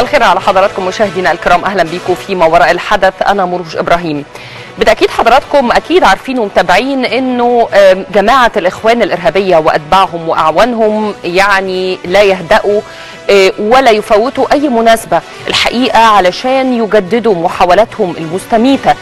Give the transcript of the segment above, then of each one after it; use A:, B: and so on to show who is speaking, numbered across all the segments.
A: الخير على حضراتكم مشاهدينا الكرام اهلا بيكم في ما وراء الحدث انا مروج ابراهيم بالتاكيد حضراتكم اكيد عارفين ومتابعين انه آم، جماعه الاخوان الارهابيه واتباعهم واعوانهم يعني لا يهدأوا آه، ولا يفوتوا اي مناسبه الحقيقه علشان يجددوا محاولاتهم المستميته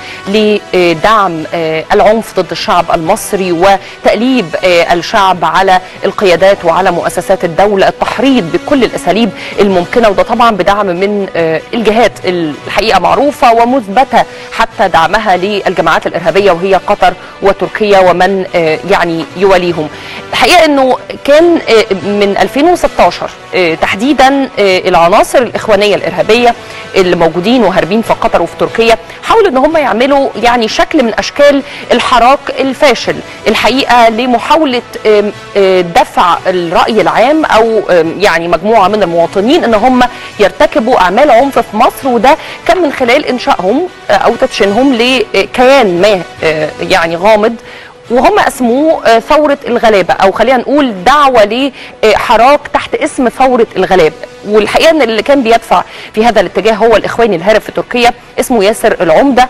A: لدعم آه، العنف ضد الشعب المصري وتأليب آه، الشعب على القيادات وعلى مؤسسات الدوله التحريض بكل الاساليب الممكنه وده طبعا بدعم من آه، الجهات الحقيقه معروفه ومثبته حتى دعمها للجماعات الارهابيه وهي قطر وتركيا ومن آه، يعني يواليهم الحقيقه انه كان آه، من 2016 آه، تحديدا آه، العناصر الاخوانيه الارهابيه اللي موجودين وهاربين في قطر وفي تركيا حاولوا ان هم يعملوا يعني شكل من اشكال الحراك الفاشل الحقيقه لمحاوله آم، آه، دفع الراي العام او آم، يعني مجموعه من المواطنين ان هم يرتكبوا اعمال عنف في مصر وده كان من خلال انشائهم آه، او تدشينهم لكيان ما آه، يعني غامض وهم اسموه آه، ثورة الغلابة أو خلينا نقول دعوة لحراك تحت اسم ثورة الغلاب والحقيقة أن اللي كان بيدفع في هذا الاتجاه هو الإخواني الهارب في تركيا اسمه ياسر العمدة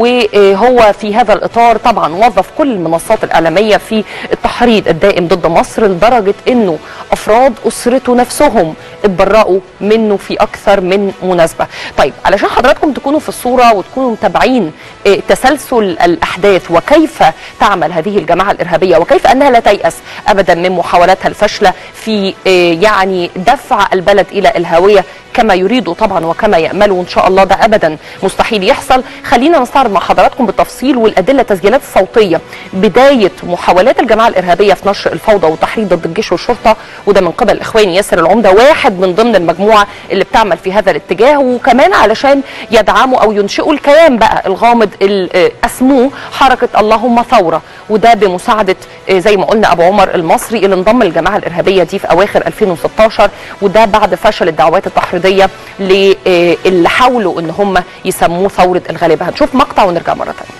A: وهو في هذا الإطار طبعا وظف كل المنصات الإعلامية في التحريض الدائم ضد مصر لدرجة أنه أفراد أسرته نفسهم اتبرأوا منه في أكثر من مناسبة طيب علشان حضراتكم تكونوا في الصورة وتكونوا متابعين آه، تسلسل الأحداث وكيف تعمل هذه الجماعة الإرهابية وكيف أنها لا تيأس أبدا من محاولاتها الفاشلة في آه، يعني دفع البلد إلى الهاوية كما يريدوا طبعا وكما يأملوا إن شاء الله ده أبدا مستحيل يحصل خلينا نستعرض مع حضراتكم بالتفصيل والأدلة التسجيلات الصوتية بداية محاولات الجماعة الإرهابية في نشر الفوضى والتحريض ضد الجيش والشرطة وده من قبل الإخواني ياسر العمدة واحد من ضمن المجموعة اللي بتعمل في هذا الاتجاه وكمان علشان يدعموا أو ينشئوا الكيان بقى الغامض اللي آه، أسموه حركة اللهم ثورة وده بمساعدة آه، زي ما قلنا أبو عمر المصري اللي انضم للجماعة الإرهابية دي في أواخر 2016 وده بعد فشل الدعوات التحريضية اللي حاولوا إن هم يسموه ثورة الغلابة هنشوف مقطع ونرجع مرة تانية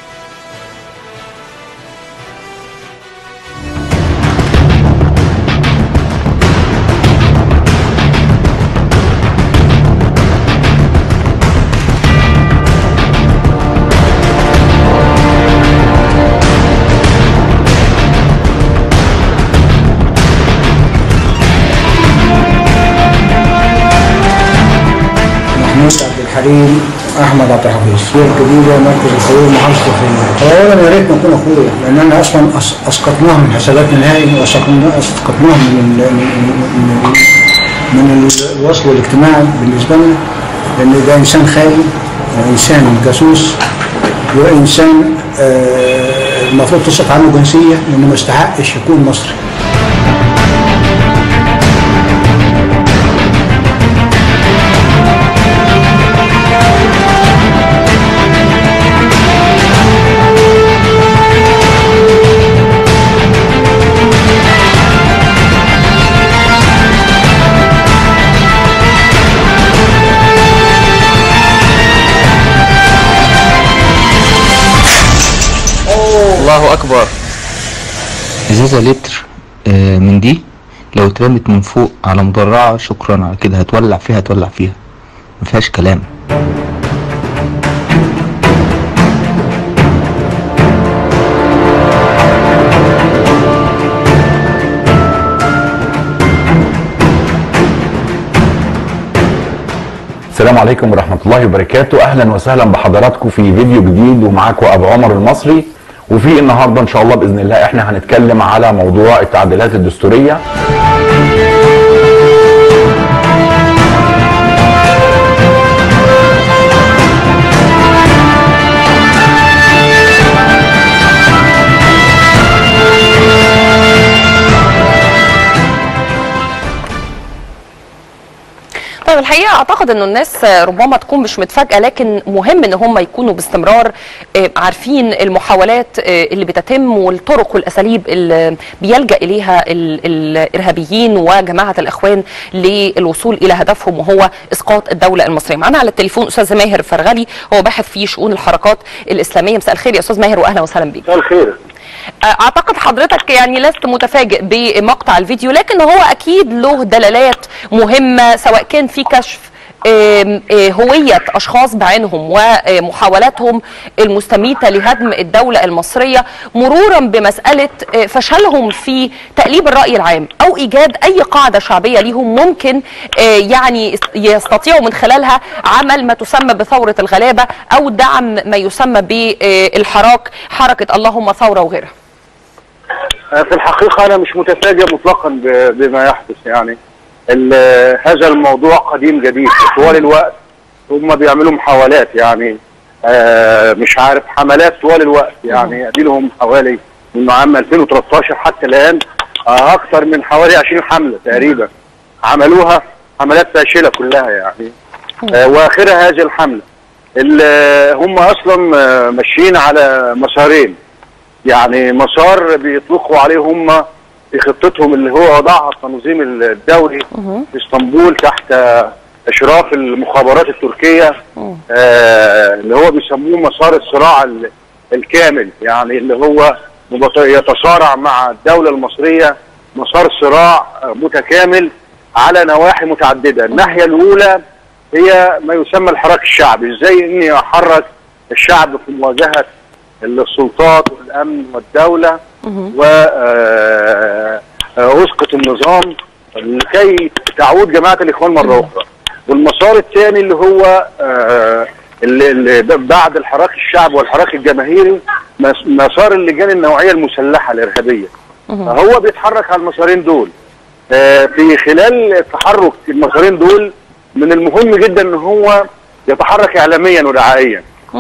B: محمود عبد الحليم احمد عبد الحفيظ سير جديده مركز الحقوق محافظه الفيوم اولا يا ريت نكون اخويا لان انا اصلا أس- اسقطناهم من حساباتنا نهائي واسقطنا- اسقطناهم من من من, من الوصل الاجتماعي بالنسبه لنا لان ده انسان خاين وانسان جاسوس وانسان آه، المفروض تصف عنه جنسيه لانه ما يستحقش يكون مصري
C: الله اكبر
D: ازازه لتر آه، من دي لو اترمت من فوق على مدرعه شكرا على كده هتولع فيها هتولع فيها مفيهاش كلام
E: السلام عليكم ورحمة الله وبركاته أهلا وسهلا بحضراتكم في فيديو جديد ومعاكم أبو عمر المصري وفي النهاردة إن شاء الله بإذن الله إحنا هنتكلم على موضوع التعديلات الدستورية
A: طيب الحقيقه اعتقد انه الناس ربما تكون مش متفاجئه لكن مهم ان هم يكونوا باستمرار آه، عارفين المحاولات آه، اللي بتتم والطرق والاساليب اللي بيلجا اليها ال- الارهابيين وجماعه الاخوان للوصول الى هدفهم وهو اسقاط الدوله المصريه. معانا على التليفون استاذ ماهر فرغلي هو باحث في شؤون الحركات الاسلاميه مساء الخير يا استاذ ماهر واهلا وسهلا بك.
F: مساء الخير
A: اعتقد حضرتك يعني لست متفاجئ بمقطع الفيديو لكن هو اكيد له دلالات مهمه سواء كان في كشف آم، آه، هويه اشخاص بعينهم ومحاولاتهم المستميته لهدم الدوله المصريه مرورا بمساله آه، فشلهم في تقليب الراي العام او ايجاد اي قاعده شعبيه ليهم ممكن آه، يعني است- يستطيعوا من خلالها عمل ما تسمى بثوره الغلابه او دعم ما يسمى بالحراك حركه اللهم ثوره وغيرها
F: في الحقيقة أنا مش متفاجئ مطلقا ب- بما يحدث يعني ال- هذا الموضوع قديم جديد طوال الوقت هم بيعملوا محاولات يعني آه، مش عارف حملات طوال الوقت يعني ادي لهم حوالي من عام 2013 حتى الآن آه، أكثر من حوالي 20 حملة تقريبا عملوها حملات فاشلة كلها يعني آه، وآخرها هذه الحملة ال- هم أصلا آه، ماشيين على مسارين يعني مسار بيطلقوا عليه هم في خطتهم اللي هو وضعها التنظيم الدولي في اسطنبول تحت اشراف المخابرات التركيه آه اللي هو بيسموه مسار الصراع ال- الكامل يعني اللي هو مبط- يتصارع مع الدوله المصريه مسار صراع آه، متكامل على نواحي متعدده الناحيه الاولى هي ما يسمى الحراك الشعبي ازاي اني احرك الشعب في مواجهه السلطات والامن والدوله واسقط النظام لكي تعود جماعه الاخوان مره اخرى والمسار الثاني اللي هو آه، اللي اللي بعد الحراك الشعبي والحراك الجماهيري مس- مسار اللجان النوعيه المسلحه الارهابيه فهو بيتحرك على المسارين دول آه، في خلال تحرك المسارين دول من المهم جدا ان هو يتحرك اعلاميا ودعائيا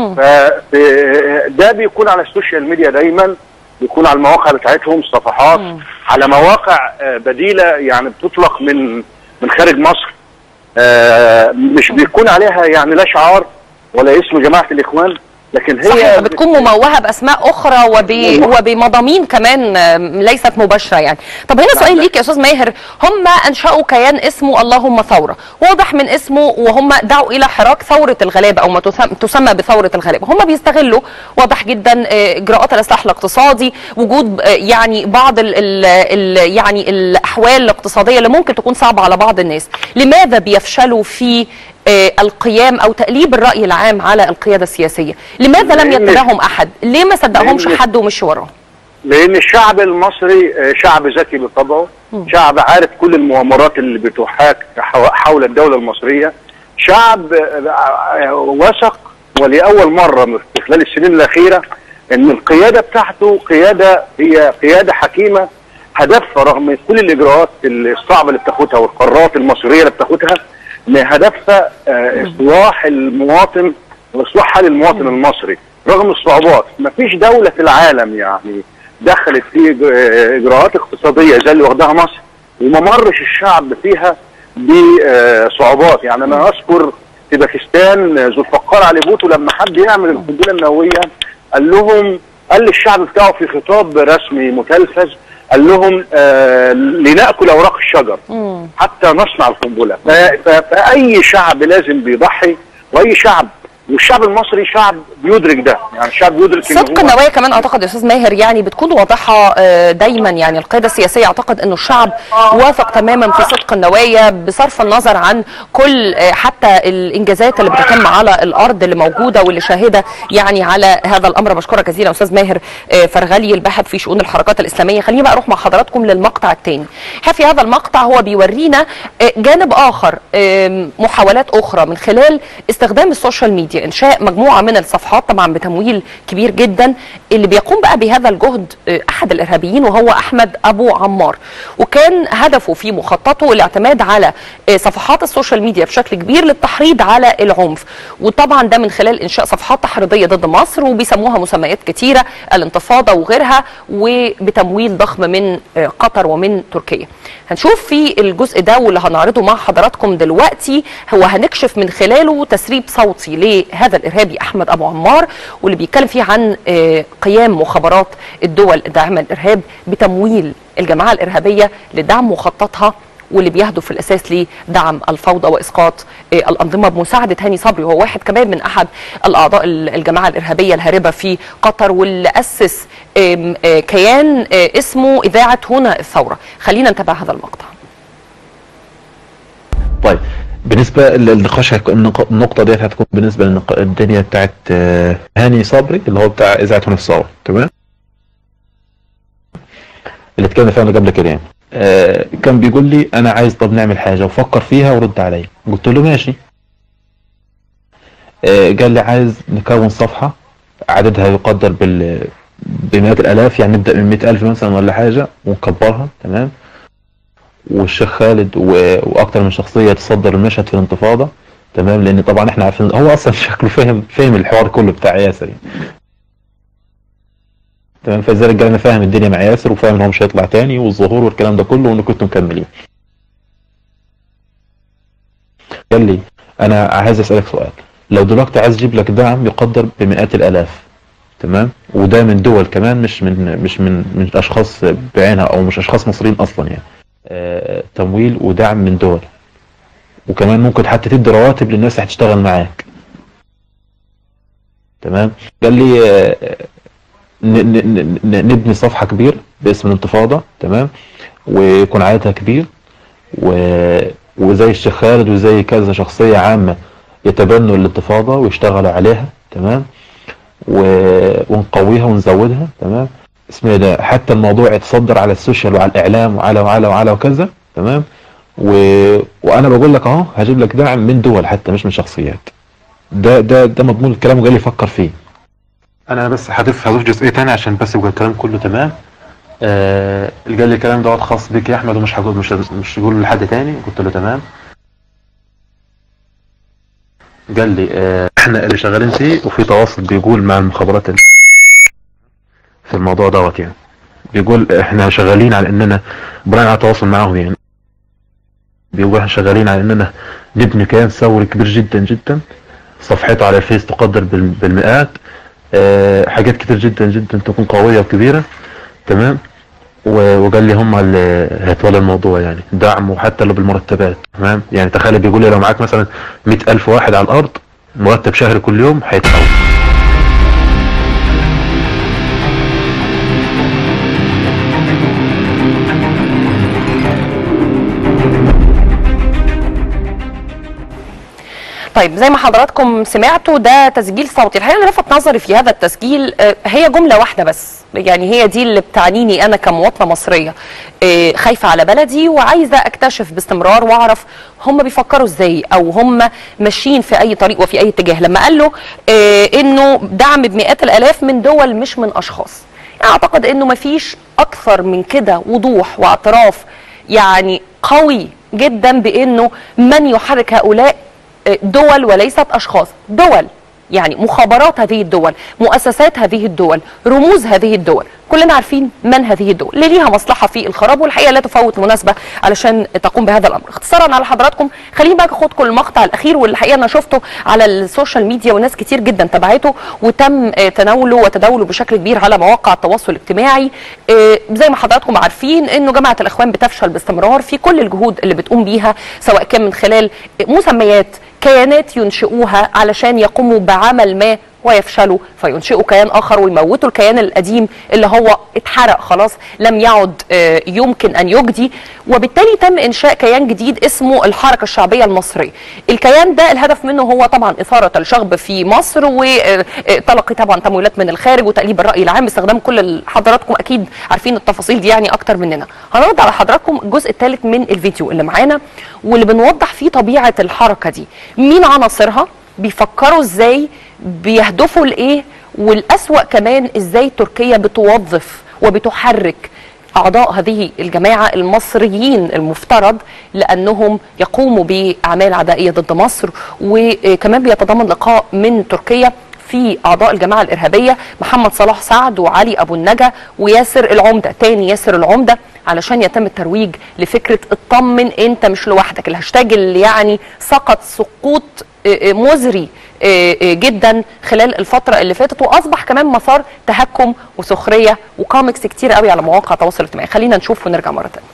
F: فده بيكون على السوشيال ميديا دايما بيكون على المواقع بتاعتهم صفحات على مواقع آه، بديله يعني بتطلق من من خارج مصر آه، مش بيكون عليها يعني لا شعار ولا اسم جماعه الاخوان لكن هي
A: صحيح بتكون مموهه باسماء اخرى وب...
F: مموهة.
A: وبمضامين كمان آم، ليست مباشره يعني طب هنا سؤال ليك يا استاذ ماهر هم انشاوا كيان اسمه اللهم ثوره واضح من اسمه وهم دعوا الى حراك ثوره الغلابه او ما تسم- تسمى بثوره الغلابه هم بيستغلوا واضح جدا آه، اجراءات الاصلاح الاقتصادي وجود آه، يعني بعض ال... ال... ال... يعني الاحوال الاقتصاديه اللي ممكن تكون صعبه على بعض الناس لماذا بيفشلوا في آه، القيام او تقليب الراي العام على القياده السياسيه لماذا لم
F: لأن-
A: يتبعهم احد ليه ما صدقهمش
F: لأن-
A: حد ومشي وراهم
F: لان الشعب المصري آه، شعب ذكي بطبعه شعب عارف كل المؤامرات اللي بتحاك حو- حول الدوله المصريه شعب آه، آه، وثق ولاول مره في خلال السنين الاخيره ان القياده بتاعته قياده هي قياده حكيمه هدفها رغم كل الاجراءات الصعبه اللي بتاخدها والقرارات المصريه اللي بتاخدها ان هدفها آه، اصلاح المواطن واصلاح حال المواطن المصري رغم الصعوبات مفيش دوله في العالم يعني دخلت في إج- اجراءات اقتصاديه زي اللي واخدها مصر وما مرش الشعب فيها بصعوبات يعني انا اذكر في باكستان ذو الفقار علي بوتو لما حب يعمل القنبله النوويه قال لهم قال للشعب بتاعه في خطاب رسمي متلفز قال لهم آه لناكل اوراق الشجر حتى نصنع القنبله ف- ف- فاي شعب لازم بيضحي واي شعب والشعب المصري شعب بيدرك ده يعني الشعب بيدرك إن
A: صدق
F: هو-
A: النوايا كمان اعتقد يا استاذ ماهر يعني بتكون واضحه آه، دايما يعني القياده السياسيه اعتقد انه الشعب واثق تماما في صدق النوايا بصرف النظر عن كل آه، حتى الانجازات اللي بتتم على الارض اللي موجوده واللي شاهده يعني على هذا الامر بشكرك جزيلا استاذ ماهر آه، فرغلي الباحث في شؤون الحركات الاسلاميه خليني بقى اروح مع حضراتكم للمقطع الثاني في هذا المقطع هو بيورينا آه، جانب اخر آم، محاولات اخرى من خلال استخدام السوشيال ميديا انشاء مجموعه من الصفحات طبعا بتمويل كبير جدا اللي بيقوم بقى بهذا الجهد آه، احد الارهابيين وهو احمد ابو عمار وكان هدفه في مخططه الاعتماد على آه، صفحات السوشيال ميديا بشكل كبير للتحريض على العنف وطبعا ده من خلال انشاء صفحات تحريضيه ضد مصر وبيسموها مسميات كتيره الانتفاضه وغيرها وبتمويل ضخم من آه، قطر ومن تركيا هنشوف في الجزء ده واللي هنعرضه مع حضراتكم دلوقتي هو هنكشف من خلاله تسريب صوتي لهذا الارهابي احمد ابو عمار واللي بيتكلم فيه عن آه، قيام مخابرات الدول الداعمه للارهاب بتمويل الجماعه الارهابيه لدعم مخططها واللي بيهدف في الاساس لدعم الفوضى واسقاط آه، الانظمه بمساعده هاني صبري وهو واحد كمان من احد الاعضاء ال- الجماعه الارهابيه الهاربه في قطر واللي اسس آم، آه، كيان آه، اسمه اذاعه هنا الثوره خلينا نتابع هذا المقطع
G: طيب بالنسبة للنقاش هيكون- النق- النقطة ديت هتكون بالنسبة للدنيا بتاعت آه، هاني صبري اللي هو بتاع إذاعة هنا الصاوي تمام اللي اتكلمنا فيها قبل كده يعني آه، كان بيقول لي أنا عايز طب نعمل حاجة وفكر فيها ورد عليا قلت له ماشي آه، قال لي عايز نكون صفحة عددها يقدر بال بمئات الآلاف يعني نبدأ من مئة ألف مثلا ولا حاجة ونكبرها تمام والشيخ خالد و... واكتر من شخصيه تصدر المشهد في الانتفاضه تمام لان طبعا احنا عارفين هو اصلا شكله فاهم فاهم الحوار كله بتاع ياسر يعني. تمام فلذلك قال انا فاهم الدنيا مع ياسر وفاهم ان هو مش هيطلع تاني والظهور والكلام ده كله وان كنتوا مكملين قال لي انا عايز اسالك سؤال لو دلوقتي عايز اجيب لك دعم يقدر بمئات الالاف تمام وده من دول كمان مش من مش من من اشخاص بعينها او مش اشخاص مصريين اصلا يعني آه، تمويل ودعم من دول وكمان ممكن حتى تدي رواتب للناس اللي هتشتغل معاك تمام قال لي آه، ن- ن- ن- نبني صفحة كبير باسم الانتفاضة تمام ويكون عددها كبير و... وزي الشيخ خالد وزي كذا شخصية عامة يتبنوا الانتفاضة ويشتغلوا عليها تمام و... ونقويها ونزودها تمام اسمه إيه ده حتى الموضوع يتصدر على السوشيال وعلى الاعلام وعلى وعلى وعلى وكذا تمام و... وانا بقول لك اهو هجيب لك دعم من دول حتى مش من شخصيات ده ده ده مضمون الكلام وقال لي فكر فيه انا بس هضيف هضيف جزئيه تاني عشان بس يبقى الكلام كله تمام آه اللي قال لي الكلام دوت خاص بيك يا احمد ومش هقول مش مش هقوله لحد تاني قلت له تمام قال لي آه احنا اللي شغالين فيه وفي تواصل بيقول مع المخابرات ال- في الموضوع دوت يعني بيقول احنا شغالين على اننا بناء على تواصل معاهم يعني بيقول احنا شغالين على اننا نبني كيان ثوري كبير جدا جدا صفحته على الفيس تقدر بال- بالمئات اه حاجات كتير جدا جدا تكون قوية وكبيرة تمام و- وقال لي هم اللي هيتولى الموضوع يعني دعم وحتى لو بالمرتبات تمام يعني تخيل بيقول لي لو معاك مثلا مئة ألف واحد على الأرض مرتب شهري كل يوم هيتحول
A: طيب زي ما حضراتكم سمعتوا ده تسجيل صوتي الحقيقه اللي لفت نظري في هذا التسجيل آه، هي جمله واحده بس يعني هي دي اللي بتعنيني انا كمواطنه مصريه آه، خايفه على بلدي وعايزه اكتشف باستمرار واعرف هم بيفكروا ازاي او هم ماشيين في اي طريق وفي اي اتجاه لما قال له آه، انه دعم بمئات الالاف من دول مش من اشخاص يعني اعتقد انه مفيش اكثر من كده وضوح واعتراف يعني قوي جدا بانه من يحرك هؤلاء دول وليست اشخاص دول يعني مخابرات هذه الدول مؤسسات هذه الدول رموز هذه الدول كلنا عارفين من هذه الدول اللي ليها مصلحه في الخراب والحقيقه لا تفوت مناسبه علشان تقوم بهذا الامر اختصارا على حضراتكم خليني بقى اخدكم المقطع الاخير واللي الحقيقه انا شفته على السوشيال ميديا وناس كتير جدا تبعته وتم آه، تناوله وتداوله بشكل كبير على مواقع التواصل الاجتماعي آه، زي ما حضراتكم عارفين انه جماعه الاخوان بتفشل باستمرار في كل الجهود اللي بتقوم بيها سواء كان من خلال مسميات كيانات ينشئوها علشان يقوموا بعمل ما ويفشلوا فينشئوا كيان اخر ويموتوا الكيان القديم اللي هو اتحرق خلاص لم يعد آه، يمكن ان يجدي وبالتالي تم انشاء كيان جديد اسمه الحركه الشعبيه المصريه الكيان ده الهدف منه هو طبعا اثاره الشغب في مصر وتلقي طبعا تمويلات من الخارج وتقليب الراي العام باستخدام كل ال- حضراتكم اكيد عارفين التفاصيل دي يعني اكتر مننا هنرد على حضراتكم الجزء الثالث من الفيديو اللي معانا واللي بنوضح فيه طبيعه الحركه دي مين عناصرها بيفكروا ازاي بيهدفوا لايه والاسوا كمان ازاي تركيا بتوظف وبتحرك اعضاء هذه الجماعه المصريين المفترض لانهم يقوموا باعمال عدائيه ضد مصر وكمان بيتضمن لقاء من تركيا في اعضاء الجماعه الارهابيه محمد صلاح سعد وعلي ابو النجا وياسر العمده تاني ياسر العمده علشان يتم الترويج لفكره اطمن انت مش لوحدك الهاشتاج اللي يعني سقط سقوط آه، آه، مزري آه، آه، جدا خلال الفتره اللي فاتت واصبح كمان مسار تهكم وسخريه وكوميكس كتير قوي على مواقع التواصل الاجتماعي خلينا نشوف ونرجع مره ثانيه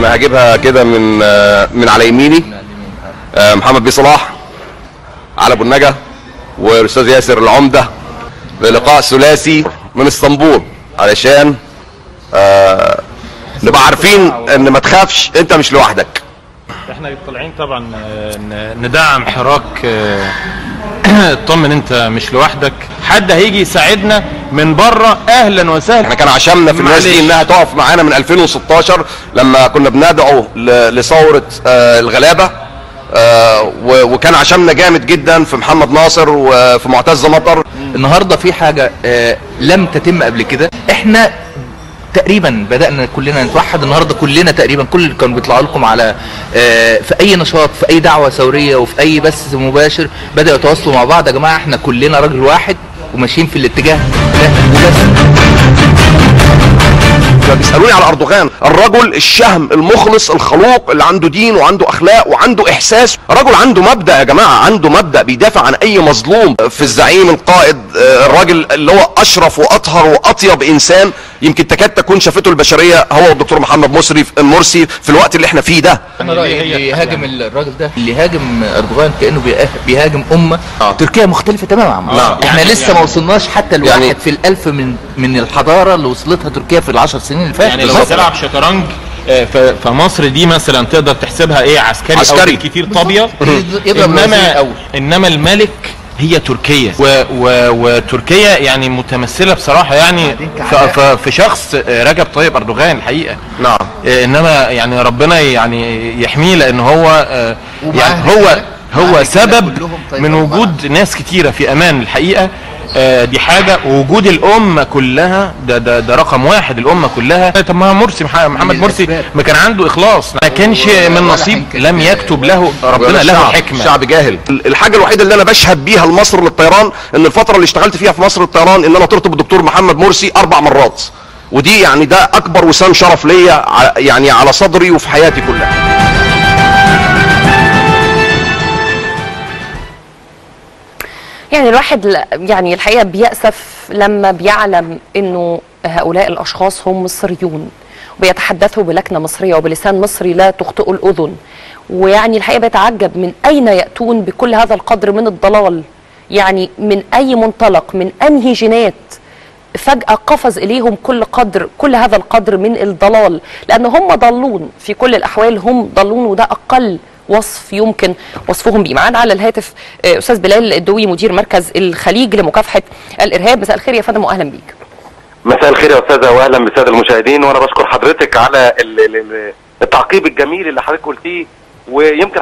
C: انا هجيبها كده من آه، من على يميني آه، محمد بيه صلاح علي ابو النجا والاستاذ ياسر العمده بلقاء ثلاثي من اسطنبول علشان آه، نبقى عارفين ان ما تخافش انت مش لوحدك
H: احنا طالعين طبعا آه، ن- ندعم حراك آه، اطمن انت مش لوحدك حد هيجي يساعدنا من بره اهلا وسهلا
C: احنا كان عشمنا في الناس دي
H: معلش.
C: انها تقف معانا من 2016 لما كنا بندعو ل- لثوره آه، الغلابه آه، و- وكان عشمنا جامد جدا في محمد ناصر وفي معتز مطر
D: النهارده في حاجه آه لم تتم قبل كده احنا تقريبا بدانا كلنا نتوحد النهارده كلنا تقريبا كل اللي كانوا بيطلعوا لكم على آه في اي نشاط في اي دعوه ثوريه وفي اي بث مباشر بداوا يتواصلوا مع بعض يا جماعه احنا كلنا راجل واحد وماشيين في الاتجاه ده وبس
C: بيسالوني على اردوغان الرجل الشهم المخلص الخلوق اللي عنده دين وعنده اخلاق وعنده احساس رجل عنده مبدا يا جماعه عنده مبدا بيدافع عن اي مظلوم في الزعيم القائد آه، الراجل اللي هو اشرف واطهر واطيب انسان يمكن تكاد تكون شافته البشريه هو والدكتور محمد مرسي مرسي في الوقت اللي احنا فيه ده
D: انا رايي اللي يهاجم الراجل ده اللي يهاجم اردوغان كانه بيها- بيهاجم امه تركيا مختلفه تماما عن مصر
H: آه.
D: احنا
H: يعني-
D: لسه
H: يعني-
D: ما وصلناش حتى الواحد
C: يعني-
D: في الالف من من الحضاره اللي وصلتها تركيا في العشر سنين اللي فاتت
H: يعني لو
D: مثلاً.
H: بتلعب شطرنج آه، ف- فمصر دي مثلا تقدر تحسبها ايه عسكري,
C: عسكري.
H: او كتير طابيه
D: يضرب الوزير
H: انما
D: الأول.
H: انما الملك هي تركيا و و وتركيا يعني متمثله بصراحه يعني ف- ف- في شخص آه، رجب طيب اردوغان الحقيقه
C: نعم
H: آه، انما يعني ربنا يعني يحميه لان هو آه،
D: ومعاه
H: يعني هو
D: رجالة. معاه
H: هو
D: رجالة
H: سبب
D: كلهم طيب
H: من
D: أربعة.
H: وجود ناس كتيره في امان الحقيقه آه، دي حاجه ووجود الامه كلها ده ده ده رقم واحد الامه كلها طب ما مرسي مح- محمد مرسي
D: الأسباب.
H: ما كان عنده اخلاص ما كانش من
D: ولا
H: نصيب
D: هيمكن-
H: لم يكتب له ربنا له
C: الشعب-
H: حكمه
C: الشعب جاهل الحاجه الوحيده اللي انا بشهد بيها لمصر للطيران ان الفتره اللي اشتغلت فيها في مصر للطيران ان انا طرت بالدكتور محمد مرسي اربع مرات ودي يعني ده اكبر وسام شرف ليا ع- يعني على صدري وفي حياتي كلها
A: يعني الواحد ل- يعني الحقيقه بيأسف لما بيعلم انه هؤلاء الاشخاص هم مصريون وبيتحدثوا بلكنه مصريه وبلسان مصري لا تخطئه الاذن ويعني الحقيقه بيتعجب من اين ياتون بكل هذا القدر من الضلال يعني من اي منطلق من انهي جينات فجأة قفز إليهم كل قدر كل هذا القدر من الضلال لأن هم ضلون في كل الأحوال هم ضلون وده أقل وصف يمكن وصفهم بيه معانا على الهاتف آه، أستاذ بلال الدوي مدير مركز الخليج لمكافحة الإرهاب مساء الخير يا فندم وأهلا بيك
F: مساء الخير يا استاذه واهلا بالساده المشاهدين وانا بشكر حضرتك على ال- ال- ال- التعقيب الجميل اللي حضرتك قلتيه ويمكن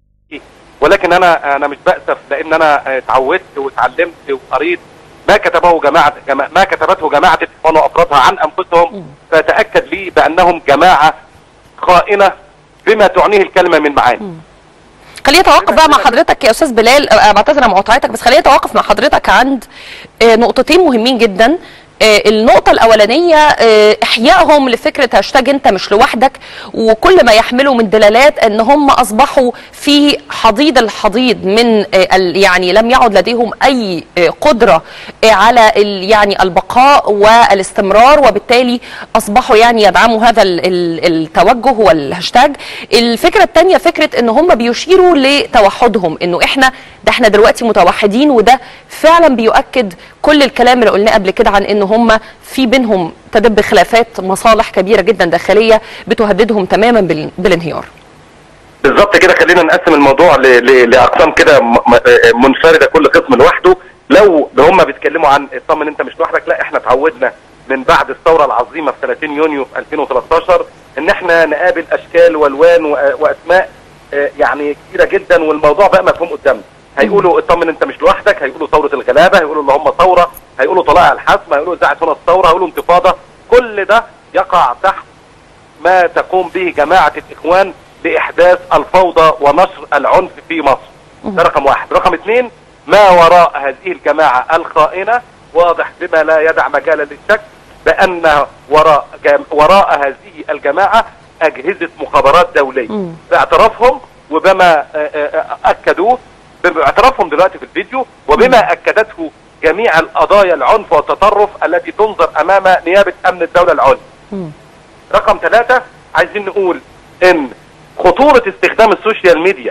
F: ولكن انا انا مش بأسف لان انا اتعودت واتعلمت وقريت ما كتبه جماعه جما ما كتبته جماعه الاخوان وافرادها عن انفسهم فتاكد لي بانهم جماعه خائنه بما تعنيه الكلمه من معاني
A: خليني اتوقف بقى مع حضرتك يا استاذ بلال آه، بعتذر عن مقاطعتك بس خليني اتوقف مع حضرتك عند آه، نقطتين مهمين جدا آه، النقطة الأولانية آه، إحيائهم لفكرة هاشتاج أنت مش لوحدك وكل ما يحمله من دلالات أن هم أصبحوا في حضيض الحضيض من آه، ال- يعني لم يعد لديهم أي آه، قدرة آه، على ال- يعني البقاء والاستمرار وبالتالي أصبحوا يعني يدعموا هذا ال- ال- التوجه والهاشتاج الفكرة الثانية فكرة أن هم بيشيروا لتوحدهم أنه إحنا ده إحنا دلوقتي متوحدين وده فعلا بيؤكد كل الكلام اللي قلناه قبل كده عن ان هم في بينهم تدب خلافات مصالح كبيره جدا داخليه بتهددهم تماما بال- بالانهيار
F: بالظبط كده خلينا نقسم الموضوع ل- ل- لاقسام كده م- م- منفرده كل قسم لوحده لو هم بيتكلموا عن اطمن انت مش لوحدك لا احنا اتعودنا من بعد الثوره العظيمه في 30 يونيو في 2013 ان احنا نقابل اشكال والوان وأ- واسماء آه، يعني كتيره جدا والموضوع بقى مفهوم قدامنا هيقولوا اطمن انت مش لوحدك هيقولوا ثوره الغلابه هيقولوا اللي هم ثوره هيقولوا طلائع الحسم هيقولوا اذاعه هنا الثوره هيقولوا انتفاضه كل ده يقع تحت ما تقوم به جماعة الإخوان لإحداث الفوضى ونشر العنف في مصر ده رقم واحد رقم اثنين ما وراء هذه الجماعة الخائنة واضح بما لا يدع مجالا للشك بأن وراء جم... وراء هذه الجماعة أجهزة مخابرات دولية باعترافهم وبما آه، آه، أكدوه باعترافهم دلوقتي في الفيديو وبما أكدته جميع القضايا العنف والتطرف التي تنظر أمام نيابة أمن الدولة العليا رقم ثلاثة عايزين نقول
I: ان خطوره استخدام السوشيال ميديا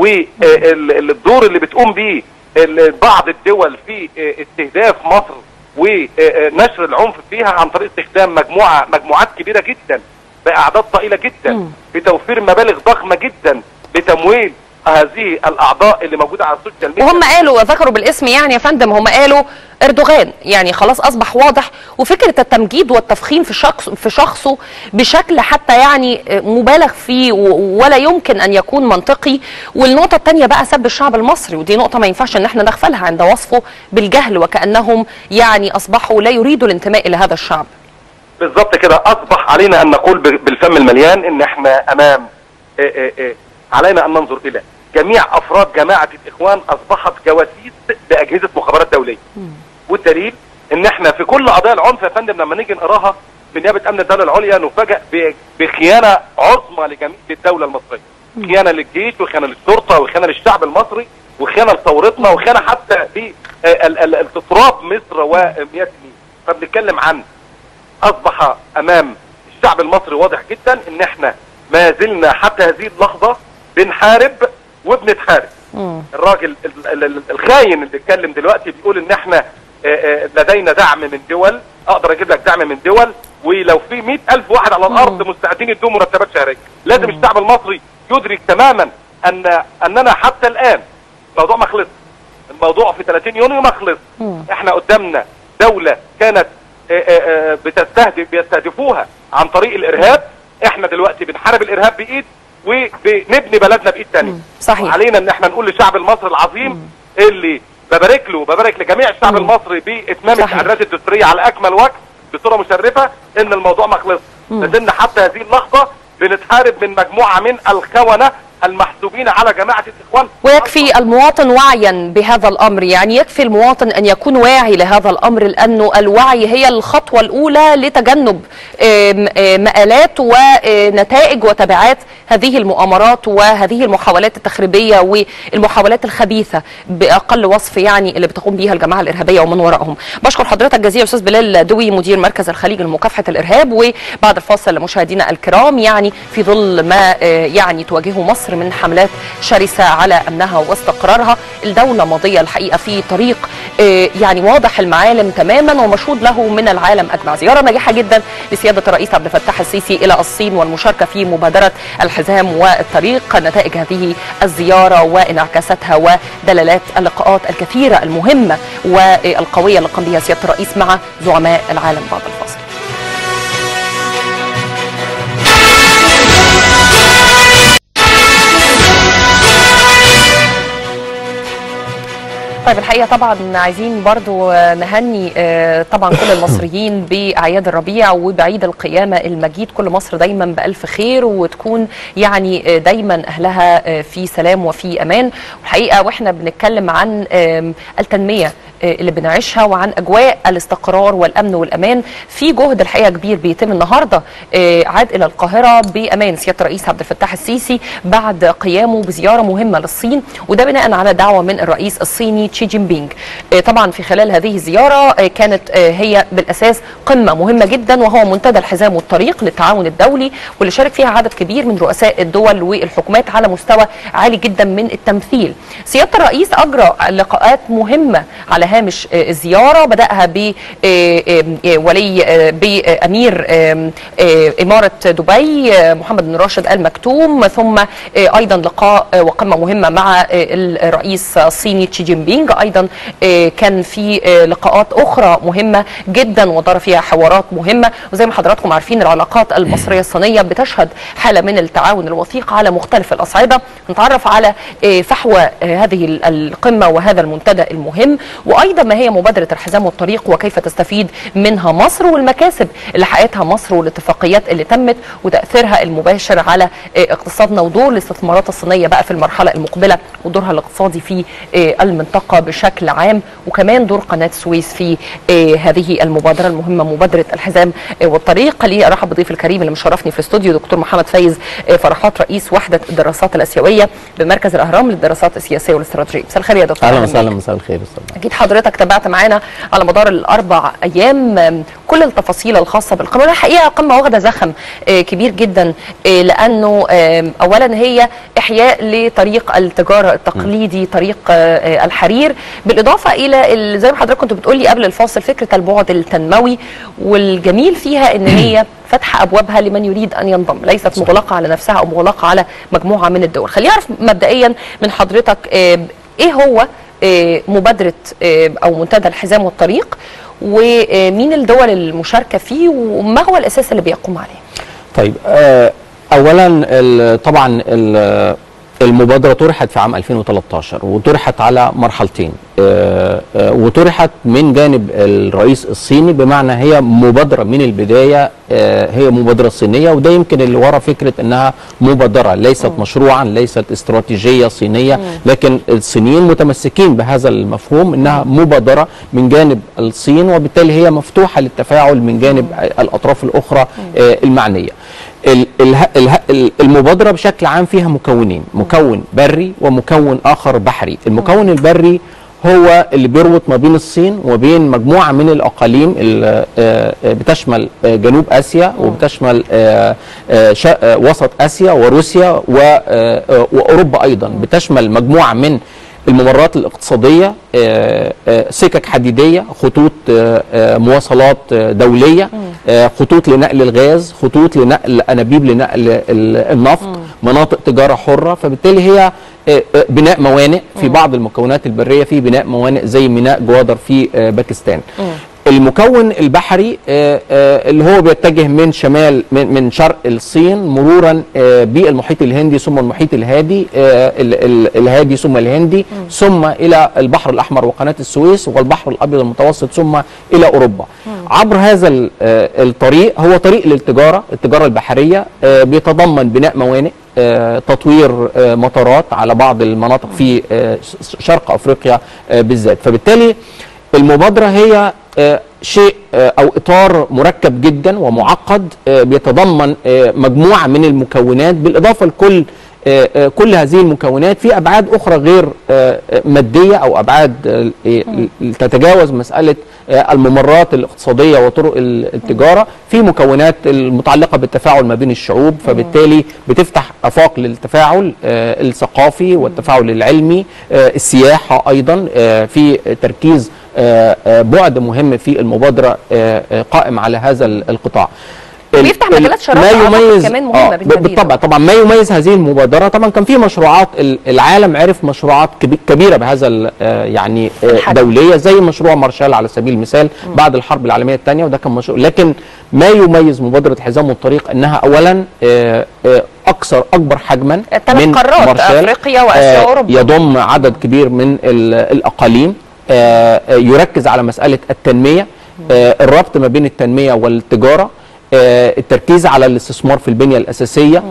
I: والدور اللي بتقوم بيه ال- بعض الدول في آه، استهداف مصر ونشر العنف فيها عن طريق استخدام مجموعه مجموعات كبيره جدا باعداد ضئيله جدا بتوفير مبالغ ضخمه جدا لتمويل هذه الاعضاء اللي موجوده على السوشيال ميديا
A: وهم قالوا وذكروا بالاسم يعني يا فندم هم قالوا اردوغان يعني خلاص اصبح واضح وفكره التمجيد والتفخيم في شخص في شخصه بشكل حتى يعني مبالغ فيه و- ولا يمكن ان يكون منطقي والنقطه الثانيه بقى سب الشعب المصري ودي نقطه ما ينفعش ان احنا نغفلها عند وصفه بالجهل وكانهم يعني اصبحوا لا يريدوا الانتماء الى هذا الشعب
I: بالظبط كده اصبح علينا ان نقول ب- بالفم المليان ان احنا امام إيه إيه إيه علينا ان ننظر الى جميع افراد جماعه الاخوان اصبحت جواسيس لاجهزه مخابرات دوليه والدليل ان احنا في كل قضايا العنف يا فندم لما نيجي نقراها بنيابه امن الدوله العليا نفاجئ ب- بخيانه عظمى لجميع الدوله المصريه خيانه للجيش وخيانه للشرطه وخيانه للشعب المصري وخيانه لثورتنا وخيانه حتى لتراب مصر ومياه النيل فبنتكلم عن اصبح امام الشعب المصري واضح جدا ان احنا ما زلنا حتى هذه اللحظه بنحارب وبنتحارب الراجل ال- ال- ال- الخاين اللي اتكلم دلوقتي بيقول ان احنا آه، آه، لدينا دعم من دول اقدر اجيب لك دعم من دول ولو في مئة الف واحد على الارض مستعدين يدوا مرتبات شهريه لازم الشعب المصري يدرك تماما ان اننا حتى الان الموضوع ما خلص الموضوع في 30 يونيو ما خلص احنا قدامنا دولة كانت آه، آه، آه، بتستهدف بيستهدفوها عن طريق الارهاب احنا دلوقتي بنحارب الارهاب بايد وبنبني بلدنا بايد تانية
A: صحيح.
I: وعلينا ان احنا نقول للشعب المصري العظيم اللي ببارك له وببارك لجميع الشعب المصري باتمام
A: صحيح.
I: التعديلات الدستوريه على اكمل وجه بصوره مشرفه ان الموضوع ما خلص لازلنا حتى هذه اللحظه بنتحارب من مجموعه من الخونه المحسوبين على جماعه الاخوان
A: ويكفي المواطن وعيا بهذا الامر يعني يكفي المواطن ان يكون واعي لهذا الامر لانه الوعي هي الخطوه الاولى لتجنب آم، آم، مآلات ونتائج وتبعات هذه المؤامرات وهذه المحاولات التخريبيه والمحاولات الخبيثه باقل وصف يعني اللي بتقوم بها الجماعه الارهابيه ومن وراءهم بشكر حضرتك جزيلا استاذ بلال دوي مدير مركز الخليج لمكافحه الارهاب وبعد الفاصل مشاهدينا الكرام يعني في ظل ما آه، يعني تواجهه مصر من حملات شرسه على امنها واستقرارها الدوله ماضيه الحقيقه في طريق آه، يعني واضح المعالم تماما ومشهود له من العالم اجمع زياره ناجحه جدا لسياده الرئيس عبد الفتاح السيسي الى الصين والمشاركه في مبادره الحزام والطريق نتائج هذه الزياره وانعكاساتها ودلالات اللقاءات الكثيره المهمه والقويه اللي قام بها سياده الرئيس مع زعماء العالم بعد الفاصل طيب الحقيقه طبعا عايزين برضو نهني آه، طبعا كل المصريين باعياد الربيع وبعيد القيامه المجيد كل مصر دايما بالف خير وتكون يعني آه، دايما اهلها آه، في سلام وفي امان والحقيقه واحنا بنتكلم عن آم، التنميه آه، اللي بنعيشها وعن اجواء الاستقرار والامن والامان في جهد الحقيقه كبير بيتم النهارده آه، عاد الى القاهره بامان سياده الرئيس عبد الفتاح السيسي بعد قيامه بزياره مهمه للصين وده بناء على دعوه من الرئيس الصيني تشي جين بينج آه، طبعا في خلال هذه الزياره آه، كانت آه، هي بالاساس قمه مهمه جدا وهو منتدى الحزام والطريق للتعاون الدولي واللي شارك فيها عدد كبير من رؤساء الدول والحكومات على مستوى عالي جدا من التمثيل سياده الرئيس اجرى لقاءات مهمه على هامش آه، الزياره بداها ب آه، آه، آه، ولي آه، بامير آه، آه، اماره دبي آه، محمد بن راشد ال مكتوم ثم آه، ايضا لقاء آه، وقمه مهمه مع آه، الرئيس الصيني تشي جين بينج ايضا آه، كان في آه، لقاءات اخرى مهمه جدا ودار فيها حوارات مهمه وزي ما حضراتكم عارفين العلاقات المصريه الصينيه بتشهد حاله من التعاون الوثيق على مختلف الاصعده نتعرف على آه، فحوى آه، هذه ال- القمه وهذا المنتدى المهم وايضا ما هي مبادره الحزام والطريق وكيف تستفيد منها مصر والمكاسب اللي حققتها مصر والاتفاقيات اللي تمت وتاثيرها المباشر على آه، اقتصادنا ودور الاستثمارات الصينيه بقى في المرحله المقبله ودورها الاقتصادي في آه، المنطقه بشكل عام وكمان دور قناه السويس في آه، هذه المبادره المهمه مبادره الحزام آه، والطريق خليني ارحب بضيف الكريم اللي مشرفني في الاستوديو دكتور محمد فايز آه، فرحات رئيس وحده الدراسات الاسيويه بمركز الاهرام للدراسات السياسيه والاستراتيجيه مساء الخير يا دكتور
J: اهلا
A: أهلاً بيك.
J: وسهلا مساء الخير استاذ
A: اكيد حضرتك تابعت معانا على مدار الاربع ايام آم، كل التفاصيل الخاصه بالقمه الحقيقه قمه واخده زخم آه، كبير جدا آه، لانه آه، اولا هي احياء لطريق التجاره التقليدي طريق آه، آه، الحرير بالاضافه الى ال- زي ما حضرتك كنت بتقولي قبل الفاصل فكره البعد التنموي والجميل فيها ان هي فتح ابوابها لمن يريد ان ينضم ليست مغلقه على نفسها او مغلقه على مجموعه من الدول خلينا نعرف مبدئيا من حضرتك آه، ايه هو آه، مبادره آه، او منتدى الحزام والطريق ومين الدول المشاركه فيه وما هو الاساس اللي بيقوم عليه
J: طيب آه، اولا ال- طبعا ال- المبادره طرحت في عام 2013 وطرحت على مرحلتين آه، آه، وطرحت من جانب الرئيس الصيني بمعنى هي مبادره من البدايه آه، هي مبادره صينيه وده يمكن اللي ورا فكره انها مبادره ليست مشروعا ليست استراتيجيه صينيه لكن الصينيين متمسكين بهذا المفهوم انها مبادره من جانب الصين وبالتالي هي مفتوحه للتفاعل من جانب الاطراف الاخرى آه، المعنيه ال- اله- اله- ال- المبادرة بشكل عام فيها مكونين مكون بري ومكون آخر بحري المكون البري هو اللي بيربط ما بين الصين وبين مجموعة من الأقاليم اللي آه، آه، بتشمل آه، جنوب آسيا وبتشمل آه، آه، شا- آه، وسط آسيا وروسيا و- آه، آه، وأوروبا أيضا بتشمل مجموعة من الممرات الاقتصادية آه، آه، سكك حديدية خطوط آه، آه، مواصلات آه، دولية آه، خطوط لنقل الغاز خطوط لنقل أنابيب لنقل ال- النفط مناطق تجارة حرة فبالتالي هي آه، آه، بناء موانئ في بعض المكونات البرية في بناء موانئ زي ميناء جوادر في آه، باكستان المكون البحري آه، آه، اللي هو بيتجه من شمال من, من شرق الصين مرورا آه، بالمحيط الهندي ثم المحيط الهادي آه، ال- ال- الهادي ثم الهندي ثم الى البحر الاحمر وقناه السويس والبحر الابيض المتوسط ثم الى اوروبا عبر هذا ال- آه، الطريق هو طريق للتجاره التجاره البحريه آه، بيتضمن بناء موانئ آه، تطوير آه، مطارات على بعض المناطق في آه، ش- شرق افريقيا آه، بالذات فبالتالي المبادرة هي آه، شيء آه، أو إطار مركب جدا ومعقد آه، بيتضمن آه، مجموعة من المكونات بالإضافة لكل آه، آه، كل هذه المكونات في أبعاد أخرى غير آه، آه، مادية أو أبعاد آه، آه، تتجاوز مسألة آه، الممرات الاقتصادية وطرق ال- التجارة في مكونات المتعلقة بالتفاعل ما بين الشعوب فبالتالي بتفتح آفاق للتفاعل آه، الثقافي والتفاعل العلمي آه، السياحة أيضا آه، في تركيز آه، آه، بعد مهم في المبادرة آه، آه، قائم على هذا ال- القطاع ال-
A: بيفتح
J: ال-
A: مجالات شراكة
J: ما
A: أعتقد
J: يميز
A: كمان مهمة
J: آه،
A: بالتأكيد.
J: بالطبع طبعا ما يميز هذه المبادرة طبعا كان في مشروعات ال- العالم عرف مشروعات كبي- كبيرة بهذا ال- آه، يعني آه،
A: الحجم.
J: دولية زي مشروع مارشال على سبيل المثال بعد الحرب العالمية الثانية وده كان مشروع لكن ما يميز مبادرة حزام والطريق انها اولا آه، آه، اكثر اكبر حجما
A: ثلاث
J: من
A: قارات،
J: مارشال
A: أفريقيا وآسيا
J: آه،
A: وأوروبا.
J: يضم عدد كبير من ال- الاقاليم آه، آه، يركز على مسألة التنمية آه، الربط ما بين التنمية والتجارة آه، التركيز على الاستثمار في البنية الأساسية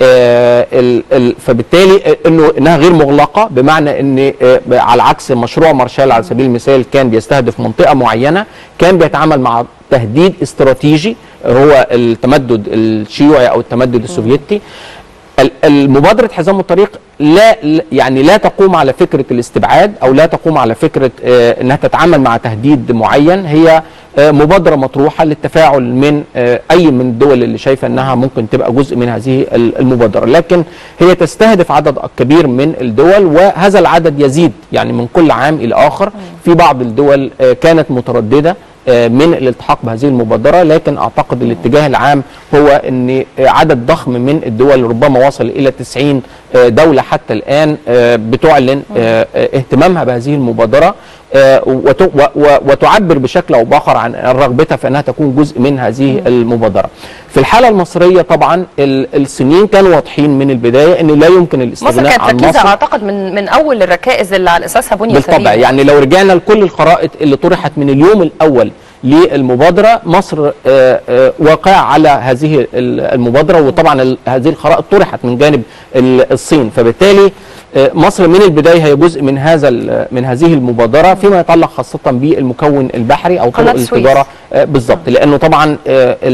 J: آه، ال- ال- فبالتالي آه، انه انها غير مغلقة بمعنى ان آه، على عكس مشروع مارشال على سبيل المثال كان بيستهدف منطقة معينة كان بيتعامل مع تهديد استراتيجي هو التمدد الشيوعي او التمدد السوفيتي ال- المبادرة حزام الطريق لا لا- يعني لا تقوم على فكرة الاستبعاد أو لا تقوم على فكرة آه، أنها تتعامل مع تهديد معين هي آه، مبادرة مطروحة للتفاعل من آه، أي من الدول اللي شايفة أنها ممكن تبقى جزء من هذه ال- المبادرة لكن هي تستهدف عدد كبير من الدول وهذا العدد يزيد يعني من كل عام إلى آخر في بعض الدول آه، كانت مترددة آه، من الالتحاق بهذه المبادرة لكن أعتقد الاتجاه العام هو أن آه، عدد ضخم من الدول ربما وصل إلى 90 آه، دولة حتى الآن آه، بتعلن آه، آه، اهتمامها بهذه المبادرة آه، وت- و- و- وتعبر بشكل أو بآخر عن رغبتها في أنها تكون جزء من هذه المبادرة في الحالة المصرية طبعا ال- السنين كانوا واضحين من البداية أن لا يمكن
A: مصر
J: الاستغناء
A: كانت
J: عن
A: ركيزة
J: مصر
A: اعتقد من من اول الركائز اللي على اساسها بني
J: بالطبع
A: سبيل.
J: يعني لو رجعنا لكل الخرائط اللي طرحت من اليوم الاول للمبادره مصر آه، آه، واقعه على هذه ال- المبادره وطبعا ال- هذه الخرائط طرحت من جانب ال- الصين فبالتالي آه، مصر من البدايه هي جزء من هذا ال- من هذه المبادره فيما يتعلق خاصه بالمكون البحري او
A: قناة
J: طرق
A: السويس.
J: التجاره آه، بالظبط لانه طبعا آه، ال- احد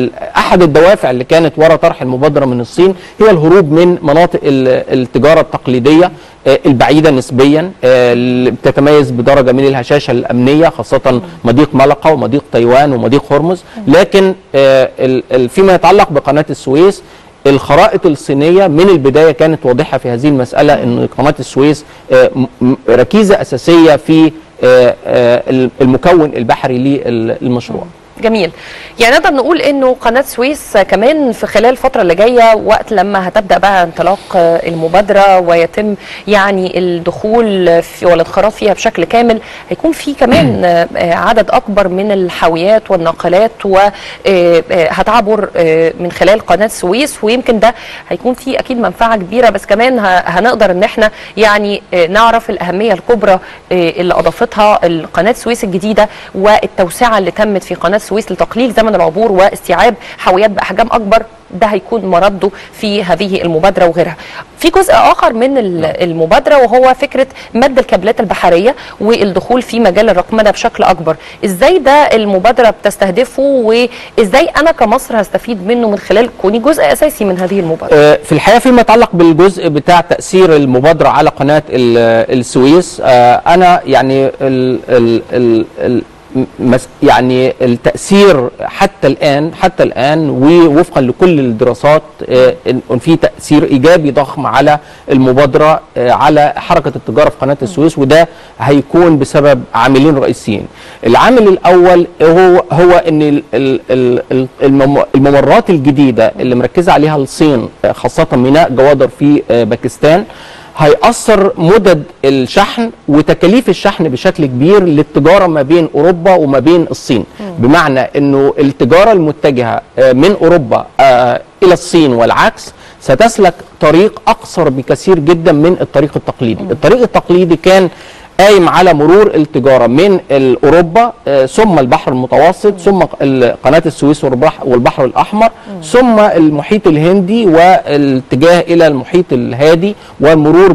J: احد الدوافع اللي كانت وراء طرح المبادره من الصين هي الهروب من مناطق ال- التجاره التقليديه آه، البعيده نسبيا آه، اللي بتتميز بدرجه من الهشاشه الامنيه خاصه مضيق ملقا ومضيق تايوان ومضيق هرمز لكن آه، ال- ال- فيما يتعلق بقناه السويس الخرائط الصينية من البداية كانت واضحة في هذه المسألة أن قناة السويس آه، م- م- ركيزة أساسية في آه، آه، المكون البحري للمشروع
A: جميل يعني نقدر نقول انه قناه سويس كمان في خلال الفتره اللي جايه وقت لما هتبدا بقى انطلاق آه، المبادره ويتم يعني الدخول في والانخراط فيها بشكل كامل هيكون في كمان آه، آه، عدد اكبر من الحاويات والناقلات وهتعبر من خلال قناه سويس ويمكن ده هيكون فيه اكيد منفعه كبيره بس كمان ه- هنقدر ان احنا يعني آه، نعرف الاهميه الكبرى آه، اللي اضافتها قناه سويس الجديده والتوسعه اللي تمت في قناه سويس لتقليل زمن العبور واستيعاب حاويات باحجام اكبر ده هيكون مرده في هذه المبادره وغيرها. في جزء اخر من ال- المبادره وهو فكره مد الكابلات البحريه والدخول في مجال الرقمنه بشكل اكبر. ازاي ده المبادره بتستهدفه وازاي انا كمصر هستفيد منه من خلال كوني جزء اساسي من هذه المبادره؟
J: آه، في الحقيقه فيما يتعلق بالجزء بتاع تاثير المبادره على قناه ال- السويس آه، انا يعني ال ال ال ال مس- يعني التاثير حتى الان حتى الان ووفقا لكل الدراسات آه، ان في تاثير ايجابي ضخم على المبادره آه، على حركه التجاره في قناه السويس وده هيكون بسبب عاملين رئيسيين. العامل الاول هو هو ان ال- ال- ال- ال- المم- الممرات الجديده اللي مركزه عليها الصين آه، خاصه ميناء جوادر في آه، باكستان هيأثر مدد الشحن وتكاليف الشحن بشكل كبير للتجارة ما بين أوروبا وما بين الصين بمعنى أنه التجارة المتجهة آه، من أوروبا آه، إلى الصين والعكس ستسلك طريق أقصر بكثير جدا من الطريق التقليدي الطريق التقليدي كان قايم على مرور التجاره من ال- اوروبا آه، ثم البحر المتوسط ثم ال- قناه السويس والبحر, والبحر الاحمر ثم المحيط الهندي والاتجاه الى المحيط الهادي والمرور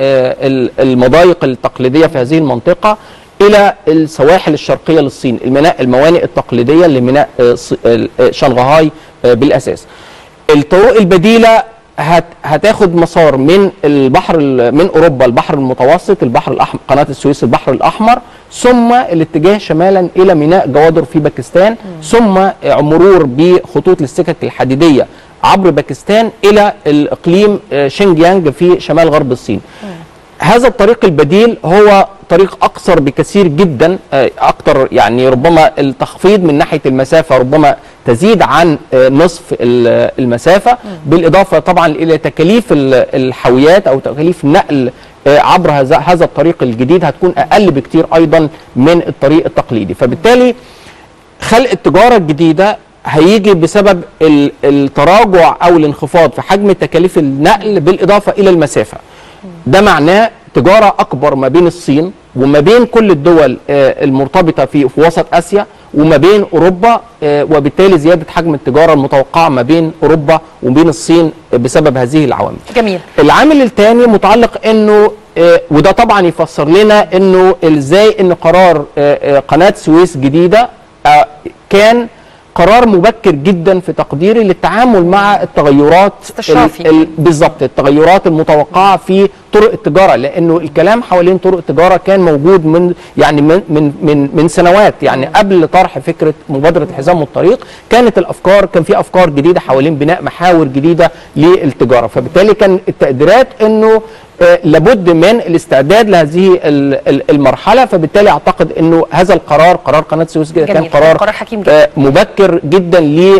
J: بالمضايق التقليديه في هذه المنطقه الى السواحل الشرقيه للصين الميناء الموانئ التقليديه لميناء آه، ص- آه، شنغهاي آه، بالاساس الطرق البديله هت هتاخد مسار من البحر ال- من اوروبا البحر المتوسط البحر الاحمر قناه السويس البحر الاحمر ثم الاتجاه شمالا الى ميناء جوادر في باكستان ثم آه، مرور بخطوط السكك الحديديه عبر باكستان الى الاقليم آه، شينجيانج في شمال غرب الصين هذا الطريق البديل هو طريق اقصر بكثير جدا آه، اكتر يعني ربما التخفيض من ناحيه المسافه ربما تزيد عن آه، نصف ال- المسافه بالاضافه طبعا الى تكاليف ال- الحاويات او تكاليف النقل آه، عبر هذا هذا الطريق الجديد هتكون اقل بكتير ايضا من الطريق التقليدي فبالتالي خلق التجاره الجديده هيجي بسبب ال- التراجع او الانخفاض في حجم تكاليف النقل بالاضافه الى المسافه ده معناه تجاره اكبر ما بين الصين وما بين كل الدول آه، المرتبطه في في وسط اسيا وما بين اوروبا آه، وبالتالي زياده حجم التجاره المتوقعه ما بين اوروبا وبين الصين بسبب هذه العوامل
A: جميل
J: العامل الثاني متعلق انه آه، وده طبعا يفسر لنا انه ازاي ان قرار آه، آه، قناه سويس جديده آه، كان قرار مبكر جدا في تقديري للتعامل مع التغيرات
A: استشرافي.
J: ال- ال- بالظبط التغيرات المتوقعه في طرق التجاره لانه الكلام حوالين طرق التجاره كان موجود من يعني من من من, من سنوات يعني قبل طرح فكره مبادره الحزام والطريق كانت الافكار كان في افكار جديده حوالين بناء محاور جديده للتجاره فبالتالي كان التقديرات انه آه، لابد من الاستعداد لهذه ال- ال- المرحله فبالتالي اعتقد انه هذا القرار قرار قناه سويس كده كان
A: جميل.
J: قرار
A: قرار حكيم جدا.
J: آه، مبكر جدا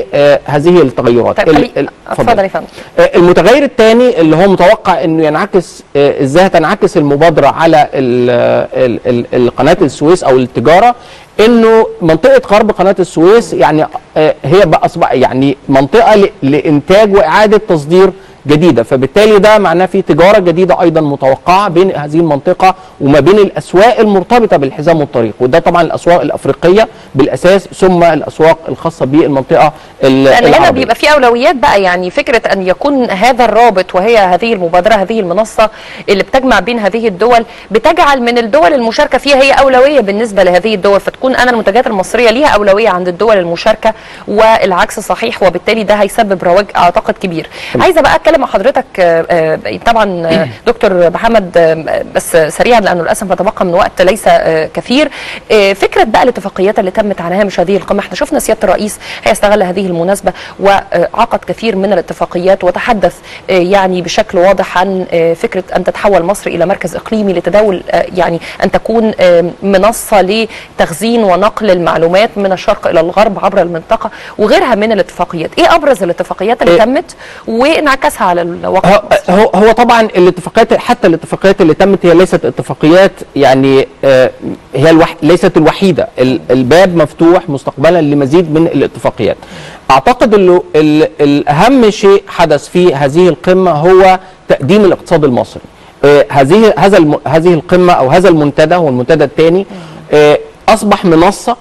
J: لهذه التغيرات
A: طيب
J: ال-
A: خلي
J: ال-
A: اتفضل يا فندم
J: آه، المتغير الثاني اللي هو متوقع انه ينعكس آه، ازاي هتنعكس المبادره على ال- ال- ال- ال- قناه السويس او التجاره انه منطقه غرب قناه السويس يعني آه، هي بقى اصبح يعني منطقه ل- لانتاج واعاده تصدير جديده فبالتالي ده معناه في تجاره جديده ايضا متوقعه بين هذه المنطقه وما بين الاسواق المرتبطه بالحزام والطريق وده طبعا الاسواق الافريقيه بالاساس ثم الاسواق الخاصه بالمنطقه ال-
A: لان هنا
J: العربيه
A: بيبقى في اولويات بقى يعني فكره ان يكون هذا الرابط وهي هذه المبادره هذه المنصه اللي بتجمع بين هذه الدول بتجعل من الدول المشاركه فيها هي اولويه بالنسبه لهذه الدول فتكون انا المنتجات المصريه ليها اولويه عند الدول المشاركه والعكس صحيح وبالتالي ده هيسبب رواج اعتقد كبير عايزه بقى اتكلم مع حضرتك آه، آه، طبعا آه، دكتور محمد آه، بس سريعا لانه للاسف نتبقى من وقت ليس آه، كثير آه، فكره بقى الاتفاقيات اللي تمت على هامش هذه القمه احنا شفنا سياده الرئيس هيستغل هذه المناسبه وعقد كثير من الاتفاقيات وتحدث آه، يعني بشكل واضح عن آه، فكره ان تتحول مصر الى مركز اقليمي لتداول آه، يعني ان تكون آه، منصه لتخزين ونقل المعلومات من الشرق الى الغرب عبر المنطقه وغيرها من الاتفاقيات ايه ابرز الاتفاقيات اللي
J: إيه.
A: تمت وانعكاسها على الواقع
J: هو هو هو طبعا الاتفاقيات حتى الاتفاقيات اللي تمت هي ليست اتفاقيات يعني آه، هي الوح ليست الوحيده ال- الباب مفتوح مستقبلا لمزيد من الاتفاقيات اعتقد انه ال- الاهم شيء حدث في هذه القمه هو تقديم الاقتصاد المصري آه، هذه هذا الم- هذه القمه او هذا المنتدى هو المنتدى الثاني آه، اصبح منصه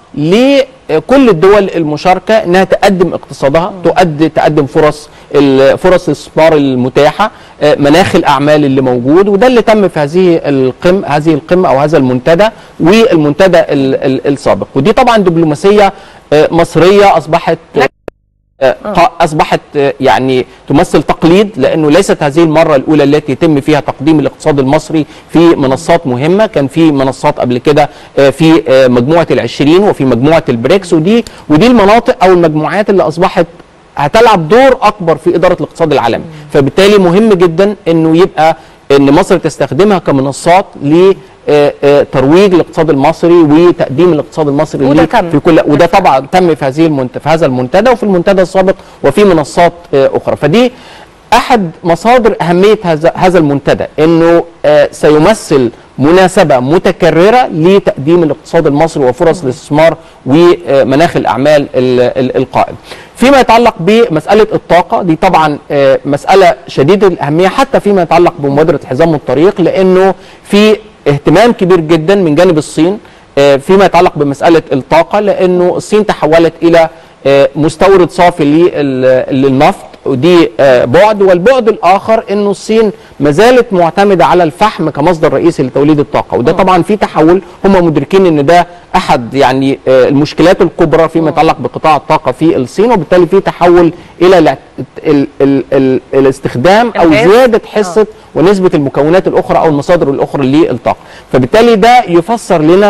J: لكل الدول المشاركه انها تقدم اقتصادها تؤدي تقدم فرص ال- فرص الاستثمار المتاحه آه، مناخ الاعمال اللي موجود وده اللي تم في هذه القمه هذه القمه او هذا المنتدى والمنتدى ال- ال- السابق ودي طبعا دبلوماسيه آه، مصريه اصبحت آه، قا- اصبحت آه، يعني تمثل تقليد لانه ليست هذه المره الاولى التي يتم فيها تقديم الاقتصاد المصري في منصات مهمه كان في منصات قبل كده آه، في آه، مجموعه العشرين وفي مجموعه البريكس ودي ودي المناطق او المجموعات اللي اصبحت هتلعب دور اكبر في اداره الاقتصاد العالمي فبالتالي مهم جدا انه يبقى ان مصر تستخدمها كمنصات ل آه، آه، ترويج الاقتصاد المصري وتقديم الاقتصاد المصري
A: وده
J: ليه
A: تم.
J: في كل وده طبعا تم في هذه المنت... في هذا المنتدى وفي المنتدى السابق وفي منصات آه، اخرى فدي احد مصادر اهميه هذا هذا المنتدى انه آه، سيمثل مناسبه متكرره لتقديم الاقتصاد المصري وفرص الاستثمار ومناخ الاعمال ال- ال- القائم. فيما يتعلق بمساله الطاقه دي طبعا آه، مساله شديده الاهميه حتى فيما يتعلق بمبادره حزام الطريق لانه في اهتمام كبير جدا من جانب الصين آه، فيما يتعلق بمساله الطاقه لانه الصين تحولت الى آه، مستورد صافي لل- للنفط ودي آه، بعد والبعد الاخر انه الصين ما زالت معتمده على الفحم كمصدر رئيسي لتوليد الطاقه وده طبعا في تحول هم مدركين ان ده احد يعني آه، المشكلات الكبرى فيما يتعلق بقطاع الطاقه في الصين وبالتالي في تحول الى الاعت- ال ال ال الاستخدام او
A: الغاز.
J: زياده حصه ونسبه المكونات الاخرى او المصادر الاخرى للطاقه فبالتالي ده يفسر لنا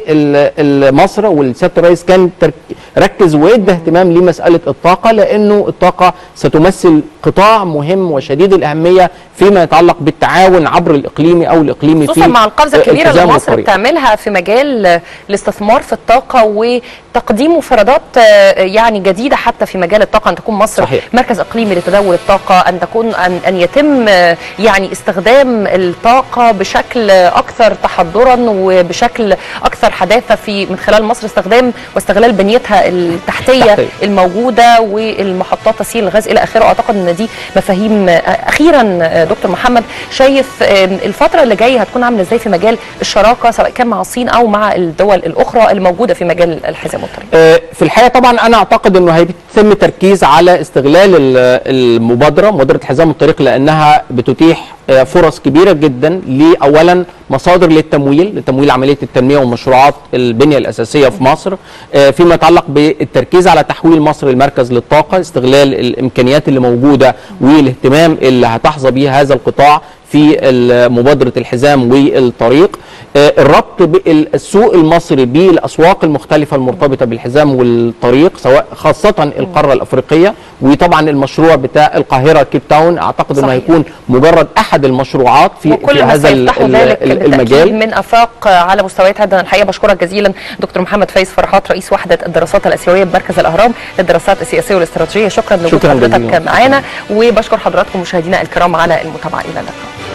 J: ليه مصر والسياده الرئيس كان ترك ركز وادى اهتمام لمساله الطاقه لانه الطاقه ستمثل قطاع مهم وشديد الاهميه فيما يتعلق بالتعاون عبر الاقليمي او الاقليمي
A: خصوصا
J: في
A: مع القفزه الكبيره اللي
J: التزام
A: مصر
J: الطريق.
A: بتعملها في مجال الاستثمار في الطاقه وتقديم مفردات آه، يعني جديده حتى في مجال الطاقه ان تكون مصر
J: صحيح.
A: مركز اقليمي لتداول الطاقه ان تكون ان, أن يتم آه، يعني استخدام الطاقه بشكل اكثر تحضرا وبشكل اكثر حداثه في من خلال مصر استخدام واستغلال بنيتها التحتيه
J: تحتية.
A: الموجوده والمحطات تسييل الغاز الى اخره اعتقد ان دي مفاهيم آه، اخيرا آه، دكتور محمد شايف آه، الفتره اللي جايه هتكون عامله ازاي في مجال الشراكه سواء كان مع الصين او مع الدول الاخرى الموجوده في مجال الحزام والطريق
J: آه، في الحقيقه طبعا انا اعتقد انه هيتم تركيز على استغلال ال- المبادره مبادره حزام الطريق لانها بتتيح آه، فرص كبيره جدا لاولا مصادر للتمويل لتمويل عمليه التنميه ومشروعات البنيه الاساسيه في مصر آه، فيما يتعلق بالتركيز على تحويل مصر لمركز للطاقه استغلال الامكانيات اللي موجوده والاهتمام اللي هتحظى به هذا القطاع في ال- مبادره الحزام والطريق آه، الربط بالسوق المصري بالاسواق المختلفه المرتبطه بالحزام والطريق سواء خاصه القاره الافريقيه وطبعا المشروع بتاع القاهره كيب تاون اعتقد انه
A: صحيح.
J: هيكون مجرد احد المشروعات في,
A: وكل
J: في
A: ما
J: هذا ال-
A: سيفتحوا
J: ال-
A: ذلك
J: ال-
A: بالتأكيد
J: المجال
A: من افاق على مستويات هذا الحقيقه بشكرك جزيلا دكتور محمد فايز فرحات رئيس وحده الدراسات الاسيويه بمركز الاهرام للدراسات السياسيه والاستراتيجيه شكرا لوجود
J: شكراً
A: حضرتك
J: جزيلاً.
A: معانا وبشكر حضراتكم مشاهدينا الكرام على المتابعه الى اللقاء